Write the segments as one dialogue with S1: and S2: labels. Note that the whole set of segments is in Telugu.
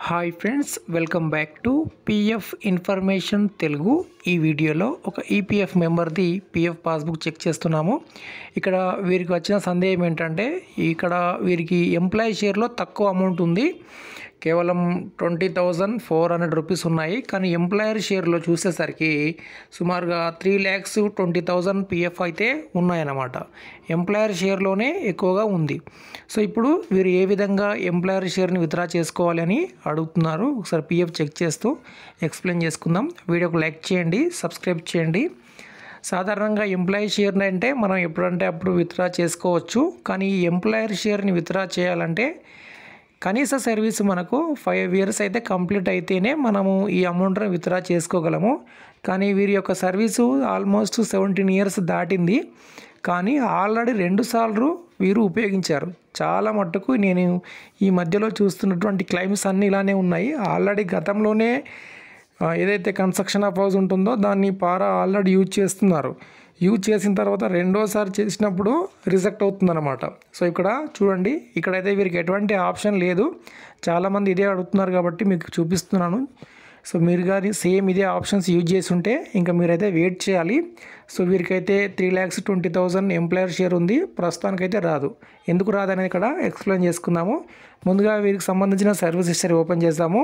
S1: hi friends welcome back to PF information Telugu ఈ వీడియోలో ఒక ఈపీఎఫ్ మెంబర్ది పిఎఫ్ పాస్బుక్ చెక్ చేస్తున్నాము ఇక్కడ వీరికి వచ్చిన సందేహం ఏంటంటే ఇక్కడ వీరికి ఎంప్లాయీ షేర్లో తక్కువ అమౌంట్ ఉంది కేవలం twenty thousand four hundred rupees ఉన్నాయి కానీ ఎంప్లాయర్ షేర్లో చూసేసరికి సుమారుగా three lakhs twenty thousand PF అయితే ఉన్నాయన్నమాట ఎంప్లాయర్ షేర్లోనే ఎక్కువగా ఉంది సో ఇప్పుడు వీరు ఏ విధంగా ఎంప్లాయర్ షేర్ని విత్డ్రా చేసుకోవాలి అని అడుగుతున్నారు ఒకసారి పిఎఫ్ చెక్ చేస్తూ ఎక్స్ప్లెయిన్ చేసుకుందాం వీడియోకి లైక్ చేయండి సబ్స్క్రైబ్ చేయండి సాధారణంగా ఎంప్లాయీ షేర్ని అంటే మనం ఎప్పుడంటే అప్పుడు విత్డ్రా చేసుకోవచ్చు కానీ ఈ ఎంప్లాయర్ షేర్ని విత్డ్రా చేయాలంటే కనీస సర్వీస్ మనకు ఫైవ్ ఇయర్స్ అయితే కంప్లీట్ అయితేనే మనము ఈ అమౌంట్ని విత్డ్రా చేసుకోగలము కానీ వీరి యొక్క సర్వీసు ఆల్మోస్ట్ సెవెంటీన్ ఇయర్స్ దాటింది కానీ ఆల్రెడీ రెండు సార్లు వీరు ఉపయోగించారు చాలా మట్టుకు నేను ఈ మధ్యలో చూస్తున్నటువంటి క్లైమ్స్ అన్నీ ఇలానే ఉన్నాయి ఆల్రెడీ గతంలోనే ఆ, ఏదైతే కన్స్ట్రక్షన్ ఆఫ్ హౌస్ ఉంటుందో దాన్ని పారా ఆల్రెడీ యూజ్ చేస్తున్నారు యూజ్ చేసిన తర్వాత రెండోసారి చేసినప్పుడు రిజెక్ట్ అవుతుందన్నమాట సో ఇక్కడ చూడండి ఇక్కడైతే వీరికి ఎటువంటి ఆప్షన్ లేదు చాలామంది ఇదే అడుగుతున్నారు కాబట్టి మీకు చూపిస్తున్నాను సో మీరు కానీ సేమ్ ఇదే ఆప్షన్స్ యూజ్ చేసి ఉంటే ఇంకా మీరైతే వెయిట్ చేయాలి సో వీరికైతే three lakhs twenty thousand employer share ఉంది ప్రస్తుతానికైతే రాదు ఎందుకు రాదనేది ఇక్కడ ఎక్స్ప్లెయిన్ చేసుకుందాము ముందుగా వీరికి సంబంధించిన సర్వీస్ హిస్టరీ ఓపెన్ చేద్దాము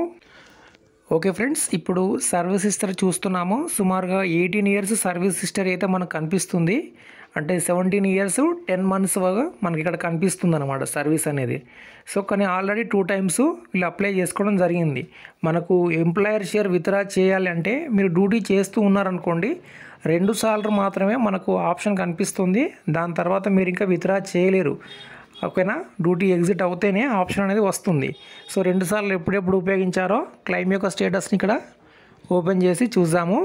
S1: ఓకే ఫ్రెండ్స్ ఇప్పుడు సర్వీస్ హిస్టరీ చూస్తున్నాము సుమారుగా ఎయిటీన్ ఇయర్స్ సర్వీస్ హిస్టరీ అయితే మనకు కనిపిస్తుంది అంటే సెవెంటీన్ ఇయర్స్ టెన్ మంత్స్ మనకి ఇక్కడ కనిపిస్తుంది అనమాట సర్వీస్ అనేది సో కానీ ఆల్రెడీ టూ టైమ్స్ వీళ్ళు అప్లై చేసుకోవడం జరిగింది మనకు ఎంప్లాయర్ షేర్ విత్డ్రా చేయాలి అంటే మీరు డ్యూటీ చేస్తూ ఉన్నారనుకోండి రెండు సార్లు మాత్రమే మనకు ఆప్షన్ కనిపిస్తుంది దాని తర్వాత మీరు ఇంకా విత్డ్రా చేయలేరు ఓకేనా డ్యూటీ ఎగ్జిట్ అవుతేనే ఆప్షన్ అనేది వస్తుంది సో రెండుసార్లు ఎప్పుడెప్పుడు ఉపయోగించారో క్లైమ్ యొక్క స్టేటస్ని ఇక్కడ ఓపెన్ చేసి చూద్దాము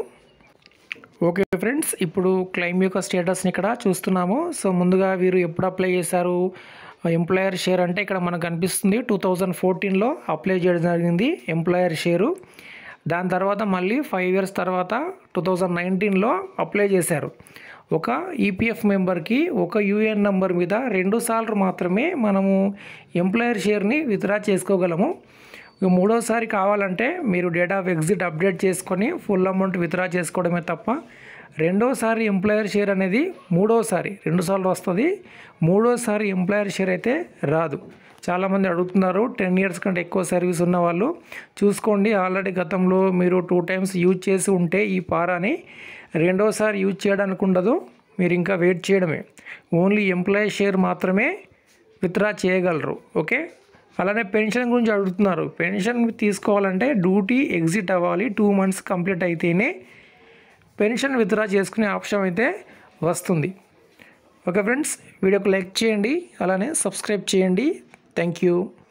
S1: ఓకే ఫ్రెండ్స్ ఇప్పుడు క్లైమ్ యొక్క స్టేటస్ని ఇక్కడ చూస్తున్నాము సో ముందుగా వీరు ఎప్పుడు అప్లై చేశారు ఎంప్లాయర్ షేర్ అంటే ఇక్కడ మనకు కనిపిస్తుంది టూ థౌజండ్ ఫోర్టీన్లో అప్లై చేయడం జరిగింది ఎంప్లాయర్ షేరు దాని తర్వాత మళ్ళీ ఫైవ్ ఇయర్స్ తర్వాత టూ థౌజండ్ నైన్టీన్లో అప్లై చేశారు ఒక ఈపీఎఫ్ మెంబర్కి ఒక యూఏఎన్ నంబర్ మీద రెండు సార్లు మాత్రమే మనము ఎంప్లాయర్ షేర్ని విత్డ్రా చేసుకోగలము ఇక మూడోసారి కావాలంటే మీరు డేట్ ఆఫ్ ఎగ్జిట్ అప్డేట్ చేసుకొని ఫుల్ అమౌంట్ విత్డ్రా చేసుకోవడమే తప్ప రెండోసారి ఎంప్లాయర్ షేర్ అనేది మూడోసారి రెండుసార్లు వస్తుంది మూడోసారి ఎంప్లాయర్ షేర్ అయితే రాదు చాలామంది అడుగుతున్నారు టెన్ ఇయర్స్ కంటే ఎక్కువ సర్వీస్ ఉన్న వాళ్ళు చూసుకోండి ఆల్రెడీ గతంలో మీరు టూ టైమ్స్ యూజ్ చేసి ఉంటే ఈ పారాని రెండోసారి యూజ్ చేయడానికి ఉండదు మీరు ఇంకా వెయిట్ చేయడమే ఓన్లీ ఎంప్లాయీ షేర్ మాత్రమే విత్డ్రా చేయగలరు ఓకే అలానే పెన్షన్ గురించి అడుగుతున్నారు పెన్షన్ తీసుకోవాలంటే డ్యూటీ ఎగ్జిట్ అవ్వాలి టూ మంత్స్ కంప్లీట్ అయితేనే పెన్షన్ విత్డ్రా చేసుకునే ఆప్షన్ అయితే వస్తుంది ఓకే ఫ్రెండ్స్ వీడియోకి లైక్ చేయండి అలానే సబ్స్క్రైబ్ చేయండి థ్యాంక్ యూ